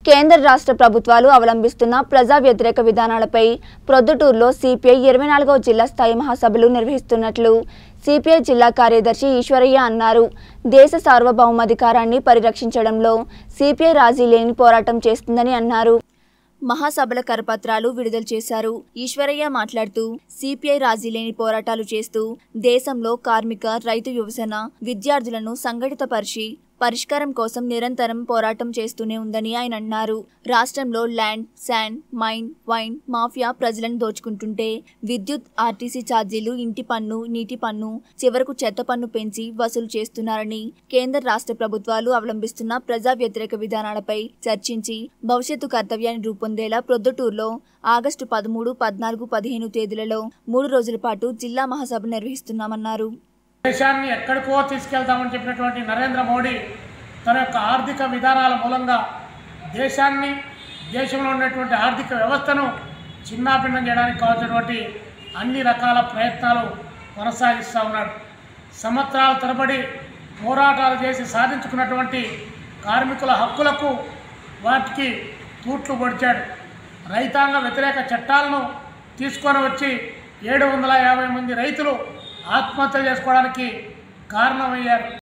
కేంద్ర రాష్ట్ర ప్రభుత్వాలు అవలంబిస్తున్న ప్రజా వ్యతిరేక విధానాలపై ప్రొద్దుటూరులో సిపిఐ ఇరవై నాలుగవ జిల్లా స్థాయి మహాసభలు నిర్వహిస్తున్నట్లు సిపిఐ జిల్లా కార్యదర్శి ఈశ్వరయ్య అన్నారు దేశ సార్వభౌమాధికారాన్ని పరిరక్షించడంలో సిపిఐ రాజీ లేని పోరాటం చేస్తుందని అన్నారు మహాసభల కరపత్రాలు విడుదల చేశారు ఈశ్వరయ్య మాట్లాడుతూ సిపిఐ రాజీ లేని పోరాటాలు చేస్తూ దేశంలో కార్మిక రైతు యువసేన విద్యార్థులను సంఘటితపరిచి పరిష్కారం కోసం నిరంతరం పోరాటం చేస్తూనే ఉందని ఆయన అన్నారు రాష్ట్రంలో land sand mine wine mafia ప్రజలను దోచుకుంటుంటే విద్యుత్ ఆర్టీసీ ఛార్జీలు ఇంటి పన్ను నీటి పన్ను చివరకు చెత్త పన్ను పెంచి వసూలు చేస్తున్నారని కేంద్ర రాష్ట్ర ప్రభుత్వాలు అవలంబిస్తున్న ప్రజా వ్యతిరేక విధానాలపై చర్చించి భవిష్యత్తు కర్తవ్యాన్ని రూపొందేలా ప్రొద్దుటూరులో ఆగస్టు పదమూడు పద్నాలుగు పదిహేను తేదీలలో మూడు రోజుల పాటు జిల్లా మహాసభ నిర్వహిస్తున్నామన్నారు దేశాన్ని ఎక్కడికో తీసుకెళ్తామని చెప్పినటువంటి నరేంద్ర మోడీ తన యొక్క ఆర్థిక విధానాల మూలంగా దేశాన్ని దేశంలో ఉన్నటువంటి ఆర్థిక వ్యవస్థను చిన్నాభిన్నం చేయడానికి కావాల్సినటువంటి అన్ని రకాల ప్రయత్నాలు కొనసాగిస్తూ ఉన్నాడు సంవత్సరాల తరబడి పోరాటాలు చేసి సాధించుకున్నటువంటి కార్మికుల హక్కులకు వాటికి తూట్లు పొడిచాడు రైతాంగ వ్యతిరేక చట్టాలను తీసుకొని వచ్చి ఏడు వందల యాభై మంది రైతులు ఆత్మహత్య చేసుకోవడానికి కారణమయ్యారు